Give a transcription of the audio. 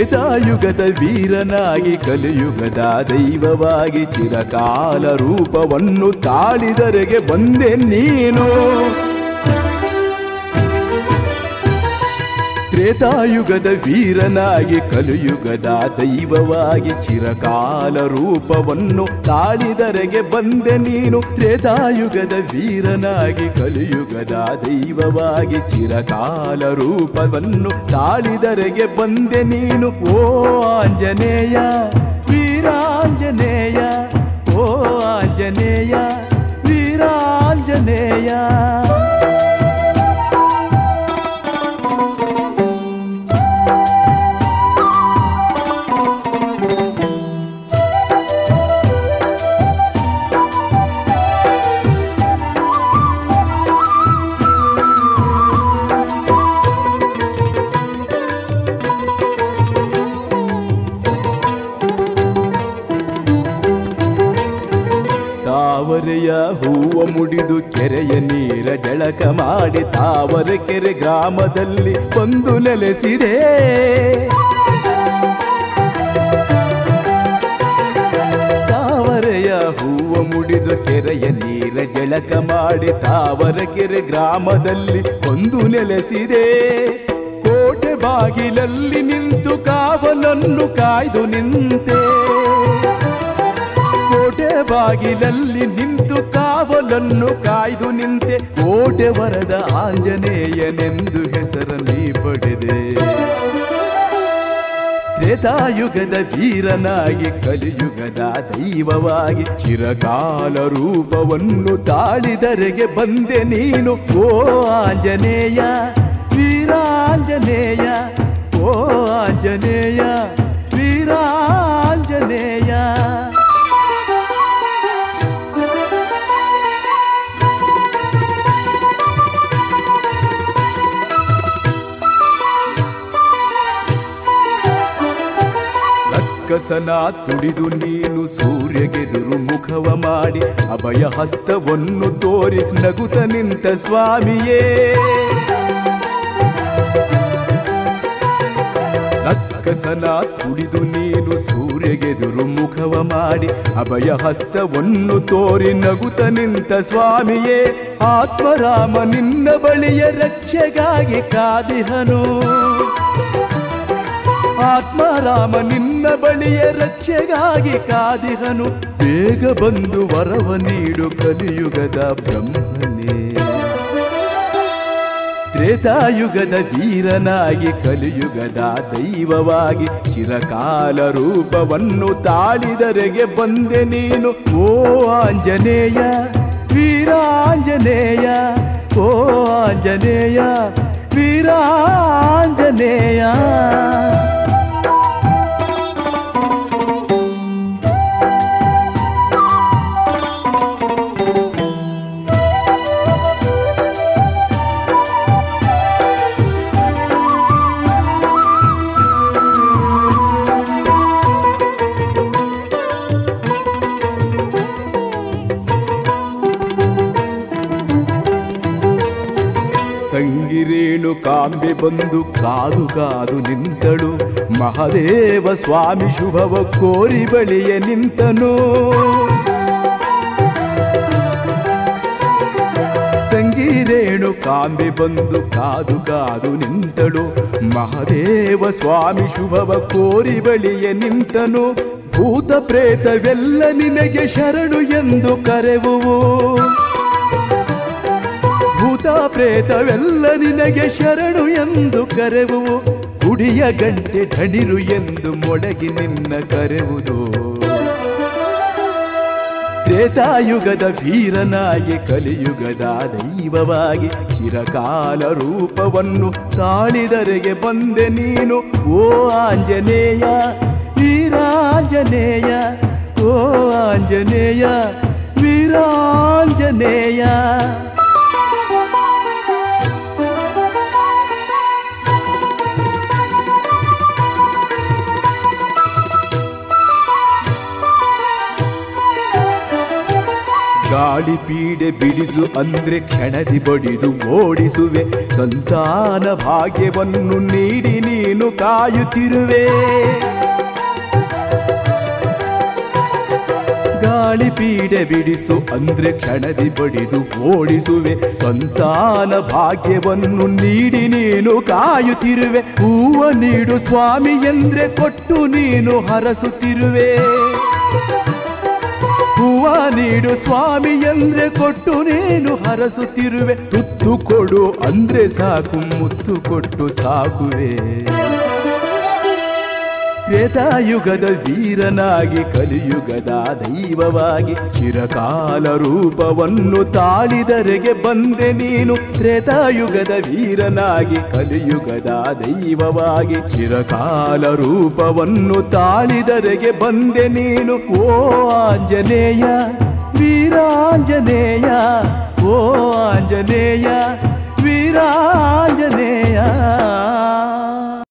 ತ್ರೇತಾಯುಗದ ವೀರನಾಗಿ ಕಲಿಯುಗದ ದೈವವಾಗಿ ಚಿರಕಾಲ ರೂಪವನ್ನು ತಾಳಿದರೆಗೆ ಬಂದೆ ನೀನು ತ್ರೇತಾಯುಗದ ವೀರನಾಗಿ ಕಲಿಯುಗದ ದೈವವಾಗಿ ಚಿರಕಾಲ ರೂಪವನ್ನು ತಾಳಿದರೆಗೆ ಬಂದೆ ನೀನು ತ್ರೇತಾಯುಗದ ವೀರನಾಗಿ ಕಲಿಯುಗದ ದೈವವಾಗಿ ಚಿರಕಾಲ ರೂಪವನ್ನು ತಾಳಿದರೆಗೆ ಬಂದೆ ನೀನು ಓ ಆಂಜನೇಯ ವೀರಾಂಜನೇಯ ಓ ಆಂಜನೇಯ ವೀರಾಂಜನೇಯ ತಾವರೆಯ ಹೂವ ಮುಡಿದು ಕೆರೆಯ ನೀರ ಜಳಕ ಮಾಡಿ ತಾವರೆ ಕೆರೆ ಗ್ರಾಮದಲ್ಲಿ ಬಂದು ನೆಲೆಸಿದೆ ತಾವರೆಯ ಹೂವ ಮುಡಿದು ಕೆರೆಯ ನೀರ ಜಳಕ ಮಾಡಿ ತಾವರ ಕೆರೆ ಗ್ರಾಮದಲ್ಲಿ ಒಂದು ನೆಲೆಸಿದೆ ಕೋಟೆ ಬಾಗಿಲಲ್ಲಿ ನಿಂತು ಕಾವಲನ್ನು ಕಾಯ್ದು ನಿಂತೆ ಕೋಟೆ ಬಾಗಿಲಲ್ಲಿ ನಿಂತು ಕಾವಲನ್ನು ಕಾಯ್ದು ನಿಂತೆ ಕೋಟೆ ವರದ ಆಂಜನೇಯನೆಂದು ಹೆಸರ ನೀ ಪಡೆದೆ ತ್ರೇತಾಯುಗದ ವೀರನಾಗಿ ಕಲಿಯುಗದ ದೈವವಾಗಿ ಚಿರಕಾಲ ರೂಪವನ್ನು ತಾಳಿದರೆಗೆ ಬಂದೆ ನೀನು ಓ ಆಂಜನೇಯ ವೀರಾಂಜನೇಯ ಓ ಆಂಜನೇಯ ವೀರಾಂಜನೇಯ ರಕ್ಕಸನ ತುಡಿದು ನೀನು ಸೂರ್ಯಗೆದುರು ಮುಖವ ಮಾಡಿ ಅಭಯ ಹಸ್ತವನ್ನು ತೋರಿ ನಗುತ ನಿಂತ ಸ್ವಾಮಿಯೇ ರಕ್ಕಸನ ತುಡಿದು ನೀನು ಸೂರ್ಯಗೆದುರು ಮುಖವ ಮಾಡಿ ಅಭಯ ಹಸ್ತವನ್ನು ತೋರಿ ನಗುತ ನಿಂತ ಸ್ವಾಮಿಯೇ ಆತ್ಮರಾಮ ನಿನ್ನ ಬಳಿಯ ರಕ್ಷೆಗಾಗಿ ಕಾದಿಹನು ಆತ್ಮರಾಮ ನಿನ್ನ ಬಳಿಯ ರಕ್ಷೆಗಾಗಿ ಕಾದಿಹನು ಬೇಗ ಬಂದು ವರವ ನೀಡು ಕಲಿಯುಗದ ಬ್ರಹ್ಮನೇ ತ್ರೇತಾಯುಗದ ವೀರನಾಗಿ ಕಲಿಯುಗದ ದೈವವಾಗಿ ಚಿರಕಾಲ ರೂಪವನ್ನು ತಾಳಿದರೆಗೆ ಬಂದೆ ನೀನು ಓ ಆಂಜನೇಯ ವೀರಾಂಜನೇಯ ಓ ಆಂಜನೇಯ ವೀರಾಂಜನೇಯ ತಂಗಿರೇಣು ಕಾಂಬೆ ಬಂದು ಕಾದು ಕಾದು ನಿಂತಳು ಮಹದೇವ ಸ್ವಾಮಿ ಶುಭವ ಕೋರಿ ಬಳಿಯ ನಿಂತನು ತಂಗಿರೇಣು ಕಾಂಬೆ ಬಂದು ಕಾದು ಕಾದು ನಿಂತಳು ಮಹದೇವ ಸ್ವಾಮಿ ಶುಭವ ಕೋರಿ ಬಳಿಯ ನಿಂತನು ಭೂತ ಪ್ರೇತವೆಲ್ಲ ನಿನಗೆ ಶರಣು ಎಂದು ಕರೆವುವು ಭೂತ ಪ್ರೇತವೆಲ್ಲ ನಿನಗೆ ಶರಣು ಎಂದು ಕರೆವುವು ಗುಡಿಯ ಗಂಟೆ ಧಣಿರು ಎಂದು ಮೊಳಗಿ ನಿನ್ನ ಕರೆವುದು ತ್ರೇತಾಯುಗದ ವೀರನಾಗಿ ಕಲಿಯುಗದ ದೈವವಾಗಿ ಚಿರಕಾಲ ರೂಪವನ್ನು ತಾಳಿದರೆಗೆ ಬಂದೆ ನೀನು ಓ ಆಂಜನೇಯ ವೀರಾಂಜನೇಯ ಓ ಆಂಜನೇಯ ವೀರಾಂಜನೇಯ ಗಾಳಿ ಪೀಡೆ ಬಿಡಿಸು ಅಂದ್ರೆ ಕ್ಷಣದಿ ಬಡಿದು ಓಡಿಸುವೆ ಸಂತಾನ ಭಾಗ್ಯವನ್ನು ನೀಡಿ ನೀನು ಕಾಯುತ್ತಿರುವೆ ಗಾಳಿ ಪೀಡೆ ಬಿಡಿಸು ಅಂದ್ರೆ ಕ್ಷಣದಿ ಬಡಿದು ಓಡಿಸುವೆ ಸಂತಾನ ಭಾಗ್ಯವನ್ನು ನೀಡಿ ನೀನು ಕಾಯುತ್ತಿರುವೆ ಹೂವ ನೀಡು ಸ್ವಾಮಿ ಎಂದ್ರೆ ಕೊಟ್ಟು ನೀನು ಹರಸುತ್ತಿರುವೆ ಹೂವ ನೀಡು ಸ್ವಾಮಿ ಎಂದ್ರೆ ಕೊಟ್ಟು ನೀನು ಹರಸುತ್ತಿರುವೆ ತುತ್ತು ಕೊಡು ಅಂದ್ರೆ ಸಾಕು ಮುತ್ತು ಕೊಟ್ಟು ಸಾಕುವೆ ತ್ರೇತಾಯುಗದ ವೀರನಾಗಿ ಕಲಿಯುಗದ ದೈವವಾಗಿ ಚಿರಕಾಲ ರೂಪವನ್ನು ತಾಳಿದರೆಗೆ ಬಂದೆ ನೀನು ತ್ರೇತಾಯುಗದ ವೀರನಾಗಿ ಕಲಿಯುಗದ ದೈವವಾಗಿ ಚಿರಕಾಲ ರೂಪವನ್ನು ತಾಳಿದರೆಗೆ ಬಂದೆ ನೀನು ಓ ಆಂಜನೇಯ ವೀರಾಂಜನೇಯ ಓ ಆಂಜನೇಯ